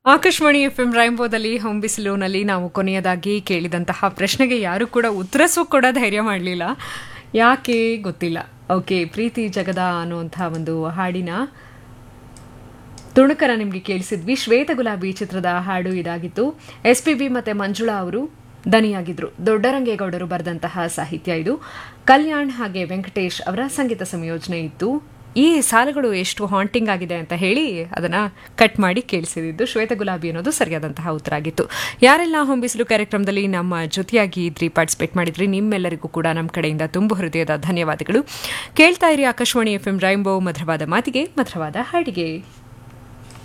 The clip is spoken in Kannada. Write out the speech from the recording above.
ಆಕಾಶವಾಣಿ ಎಫ್ ಎಂ ರೈಂಬೋದಲ್ಲಿ ಹೊಂಬಿಸಿಲುನಲ್ಲಿ ನಾವು ಕೊನೆಯದಾಗಿ ಕೇಳಿದಂತಹ ಪ್ರಶ್ನೆಗೆ ಯಾರು ಕೂಡ ಉತ್ತರಿಸೋ ಕೂಡ ಧೈರ್ಯ ಮಾಡಲಿಲ್ಲ ಯಾಕೆ ಗೊತ್ತಿಲ್ಲ ಓಕೆ ಪ್ರೀತಿ ಜಗದ ಅನ್ನುವಂತಹ ಒಂದು ಹಾಡಿನ ತುಣುಕರ ನಿಮಗೆ ಕೇಳಿಸಿದ್ವಿ ಶ್ವೇತ ಗುಲಾಬಿ ಚಿತ್ರದ ಹಾಡು ಇದಾಗಿತ್ತು ಎಸ್ ಪಿ ಬಿ ಮತ್ತು ಮಂಜುಳಾ ಅವರು ದನಿಯಾಗಿದ್ರು ದೊಡ್ಡರಂಗೇಗೌಡರು ಬರೆದಂತಹ ಸಾಹಿತ್ಯ ಇದು ಕಲ್ಯಾಣ್ ಹಾಗೆ ವೆಂಕಟೇಶ್ ಅವರ ಸಂಗೀತ ಸಂಯೋಜನೆ ಇತ್ತು ಈ ಸಾಲುಗಳು ಎಷ್ಟು ಹಾಂಟಿಂಗ್ ಆಗಿದೆ ಅಂತ ಹೇಳಿ ಅದನ್ನ ಕಟ್ ಮಾಡಿ ಕೇಳಿಸಿದ್ದು ಶ್ವೇತ ಗುಲಾಬಿ ಅನ್ನೋದು ಸರಿಯಾದಂತಹ ಉತ್ತರ ಆಗಿತ್ತು ಯಾರೆಲ್ಲ ಹೊಂಬಿಸಲು ಕಾರ್ಯಕ್ರಮದಲ್ಲಿ ನಮ್ಮ ಜೊತೆಯಾಗಿ ಇದ್ರಿ ಪಾರ್ಟಿಸಿಪೇಟ್ ಮಾಡಿದ್ರಿ ನಿಮ್ಮೆಲ್ಲರಿಗೂ ಕೂಡ ನಮ್ಮ ಕಡೆಯಿಂದ ತುಂಬು ಹೃದಯದ ಧನ್ಯವಾದಗಳು ಕೇಳ್ತಾ ಇರಿ ಆಕಾಶವಾಣಿ ಎಫ್ ಎಂ ರೈಂಬೋ ಮಧುರವಾದ ಮಾತಿಗೆ ಮಧುರವಾದ ಹಾಡಿಗೆ